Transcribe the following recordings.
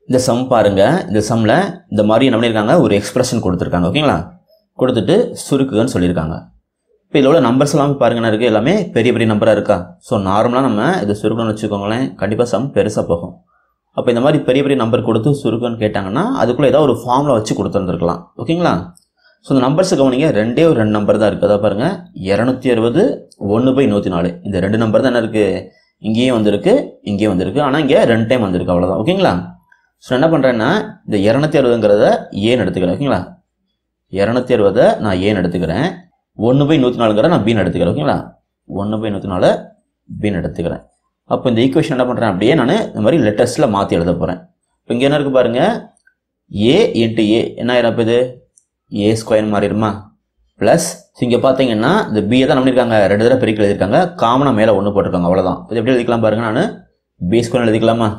இந்த சம் பாருங்க இந்த சம்மில் இந்த மாதிரி என்ன பண்ணியிருக்காங்க ஒரு எக்ஸ்பிரஷன் கொடுத்துருக்காங்க ஓகேங்களா கொடுத்துட்டு சுருக்குகன்னு சொல்லியிருக்காங்க இப்போ இதில் உள்ள நம்பர்ஸ் எல்லாமே பாருங்க என்ன இருக்குது எல்லாமே பெரிய பெரிய நம்பராக இருக்கா ஸோ நார்மலாக நம்ம இது சுருக்கணும்னு வச்சுக்கோங்களேன் கண்டிப்பாக சம் பெருசாக போகும் அப்போ இந்த மாதிரி பெரிய பெரிய நம்பர் கொடுத்து சுருக்குன்னு கேட்டாங்கன்னா அதுக்குள்ளே ஏதாவது ஒரு ஃபார்மில் வச்சு கொடுத்துருந்துருக்கலாம் ஓகேங்களா ஸோ இந்த நம்பர்ஸ் கவனிங்க ரெண்டே ஒரு ரெண்டு நம்பர் தான் இருக்குது அதான் பாருங்கள் இரநூத்தி அறுபது ஒன்று பை நூற்றி நாலு இந்த ரெண்டு நம்பர் தான் என்ன இருக்குது இங்கேயும் வந்திருக்கு இங்கேயும் வந்திருக்கு ஆனால் இங்கே ரெண்டு டைம் வந்திருக்கு அவ்வளோதான் ஓகேங்களா ஸோ என்ன பண்ணுறேன்னா இந்த இரநூத்தி அறுபதுங்கிறத ஏன்னு எடுத்துக்கிறேன் ஓகேங்களா இரநூத்தி அறுபதை நான் ஏன்னு எடுத்துக்கிறேன் ஒன்று பை நூற்றி நாலுங்கிற நான் பீன் எடுத்துக்கிறேன் ஓகேங்களா ஒன்று பை நூற்றி நாலு பீன் எடுத்துக்கிறேன் அப்போ இந்த ஈக்குவேஷன் என்ன பண்ணுறேன் அப்படியே நான் இந்த மாதிரி லெட்டர்ஸில் மாற்றி எழுத போகிறேன் இப்போ இங்கே என்ன இருக்குது பாருங்கள் ஏ இன்ட்டு ஏ என்ன ஆயிரம் இப்போ இது ஏ ஸ்கொயர் மாறிடுமா ப்ளஸ் இங்கே பார்த்தீங்கன்னா இந்த பியை தான் பண்ணியிருக்காங்க ரெண்டு தடவை பெருக்கி எழுதியிருக்காங்க காமனாக மேலே ஒன்று போட்டிருக்காங்க அவ்வளோதான் இது எப்படி எழுதிக்கலாம் பாருங்க நான் பி ஸ்கொயர் எழுதிக்கலாமா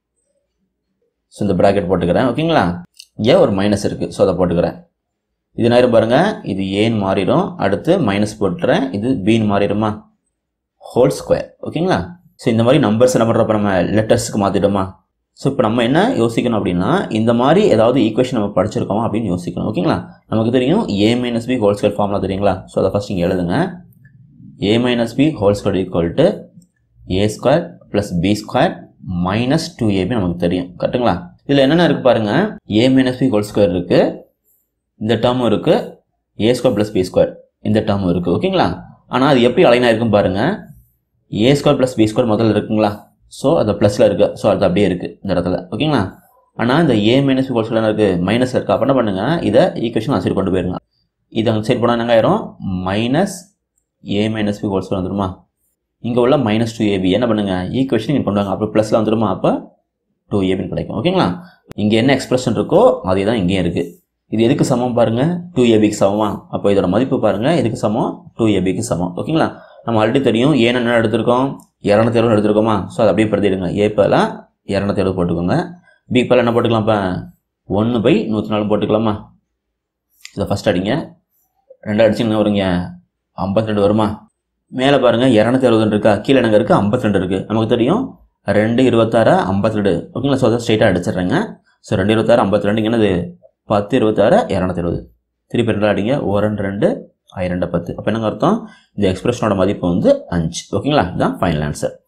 ஸோ இந்த ப்ராக்கெட் போட்டுக்கிறேன் ஓகேங்களா இங்கே ஒரு மைனஸ் இருக்குது ஸோ அதை போட்டுக்கிறேன் இது நேரம் பாருங்க இது ஏன்னு மாறிடும் அடுத்து மைனஸ் போட்டுறேன் இது பீன் மாறிடுமா ஹோல் ஸ்கொயர் ஓகேங்களா ஸோ இந்த மாதிரி நம்பர்ஸ் என்ன பண்ணுறப்ப நம்ம லெட்டர்ஸ்க்கு மாற்றிட்டோமா ஸோ இப்போ நம்ம என்ன யோசிக்கணும் அப்படின்னா இந்த மாதிரி ஏதாவது ஈக்குவேஷன் நம்ம படிச்சிருக்கோமா அப்படின்னு யோசிக்கணும் ஓகேங்களா நமக்கு தெரியும் A minus B whole square formula தெரியுங்களா ஸோ அதை ஃபஸ்ட் இங்கே எழுதுங்க A minus B whole square equal to A square plus B square minus two AB நமக்கு தெரியும் கரெக்டுங்களா இதில் என்னென்ன இருக்குது பாருங்கள் A minus B whole square இருக்குது இந்த டேர்மும் இருக்குது A square plus B square இந்த டேர்மும் இருக்குது ஓகேங்களா ஆனால் அது எப்படி அலைனா இருக்கும் பாருங்கள் A square plus B square முதல்ல இருக்குங்களா ஸோ அது ப்ளஸில் இருக்குது ஸோ அது அப்படியே இருக்குது இந்த இடத்துல ஓகேங்களா ஆனால் இந்த A minus B whole square இருக்குது மைனஸ் இருக்குது அப்போ என்ன பண்ணுங்கள் இதை ஈக்குவேஷன் அந்த சைடு கொண்டு போயிருங்க இது அந்த சைடு போனால் என்ன ஆயிரும் minus A minus B whole square வந்துருமா இங்கே உள்ள மைனஸ் டூ ஏபி என்ன பண்ணுங்கள் ஈக்குவேஷன் இங்கே கொண்டு வாங்க அப்போ ப்ளஸில் வந்துருமா அப்போ டூ ஏபின்னு கிடைக்கும் ஓகேங்களா இங்கே என்ன எக்ஸ்பிரஷன் இருக்கோ அதே தான் இங்கேயும் இருக்குது இது எதுக்கு சமம் பாருங்க டூ ஏபிக்கு சமமா அப்போ இதோட மதிப்பு பாருங்க எதுக்கு சமம் டூ ஏபிக்கு சமம் ஓகேங்களா நம்ம ஆல்ரெடி தெரியும் ஏன் என்ன எடுத்திருக்கோம் இரநூத்தி எழுபது எடுத்திருக்கோமா ஸோ அதை அப்படியே பிரதிடுங்க ஏ பலாம் இரநூத்தி எழுபது போட்டுக்கோங்க பி பல என்ன போட்டுக்கலாம் இப்போ ஒன்று பை நூற்றி நாலு போட்டுக்கலாமா இதை ஃபஸ்ட் அடிங்க ரெண்டு அடிச்சிங்கன்னா வருங்க ஐம்பத்தி ரெண்டு வருமா மேலே பாருங்கள் இரநூத்தி அறுபது இருக்கா கீழே என்னங்க இருக்குது ஐம்பத்தி ரெண்டு இருக்குது நமக்கு தெரியும் ரெண்டு இருபத்தாறு ஐம்பத்தி ரெண்டு ஓகேங்களா ஸோ அதை ஸ்ட்ரைட்டாக அடிச்சிடுறேங்க ஸோ ரெண்டு இருபத்தாறு ஐம்பத்தி ரெண்டு என்னது பத்து இருபத்தாறு இரநூத்தி இருபது திருப்பி ரெண்டு அடிங்க ஒரு ரெண்டு ரெண்டு ஐ ரெண்டு பத்து அப்போ என்னங்க அர்த்தம் இந்த எக்ஸ்பிரஷனோட மதிப்பு வந்து அஞ்சு ஓகேங்களா இதுதான் ஃபைனல் ஆன்சர்